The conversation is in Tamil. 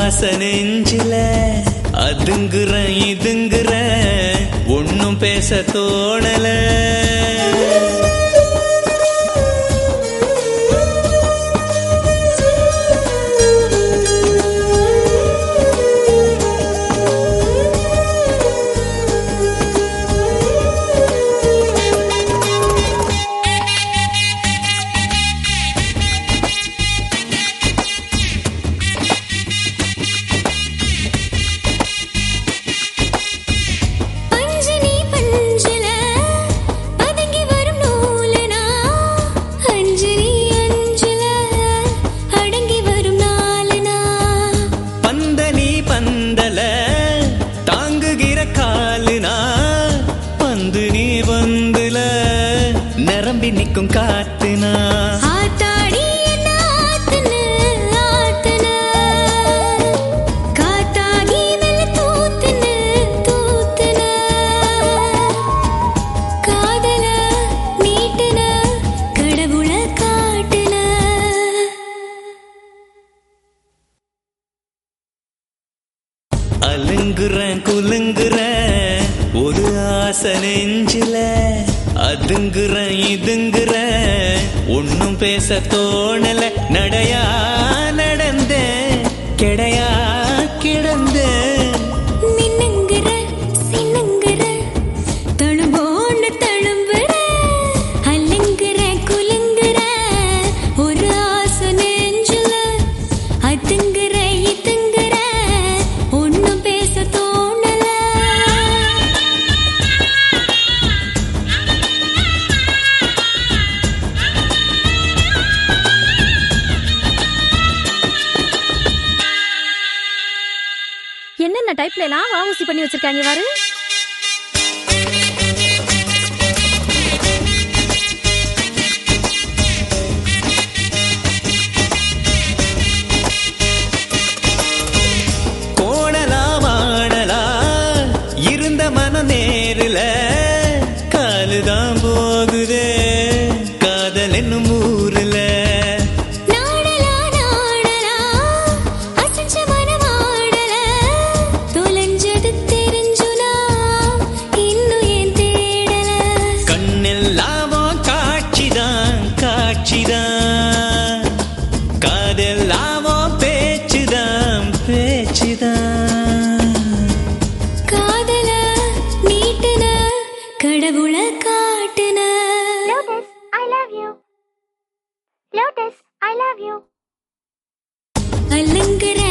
ஆசை நெஞ்சில அதுங்குற இதுங்குற ஒன்னும் பேச தோணல பஞ்சனி பஞ்சல பதுங்கி வரும் நூலனா அஞ்சனி அஞ்சல அடங்கி வரும் நாளனா பந்தனி பந்தல தாங்குகிற காலுனா பந்து நீ பந்துல நிரம்பி நிற்கும் காத்துனா ஆத்தாடி என்ன ஆத்துன ஆத்துன காத்தாகி மெல்ல தூத்துன தூத்துன காதல நீட்டுன கடவுள காட்டுன அலுங்குறேன் குலுங்குறேன் ஒரு ஆசை நெஞ்சில அதுங்குறேன் இதுங்குறேன் ஒன்னும் பேச தோணல நடையா நடந்தேன் கிடையா கிடந்தேன் மின்னுங்கிற சின்னுங்கிற தழும்போன்னு தழும்புற அல்லுங்கிற குலுங்குற ஒரு ஆசை நெஞ்சுல அதுங்கிற இதுங்கிற ஒன்னும் பேச தோணல என்னென்ன டைப்ல எல்லாம் வாவூசி பண்ணி வச்சிருக்காங்க பாரு கோணலா மாடலா இருந்த மன நேருல காலுதான் போகுதே காதல் என்னும் ஊருல நாடலா நாடலா அசஞ்ச மனமாடல தொலைஞ்சது தெரிஞ்சுனா இன்னும் ஏன் தேடல கண்ணெல்லாமோ காட்சிதான் காட்சிதான் காதெல்லாமோ பேச்சுதான் பேச்சுதான் காதல நீட்டுன கடவுள காட்டுன Lotus, I love you. Lotus, I love you. அல்லுங்கிற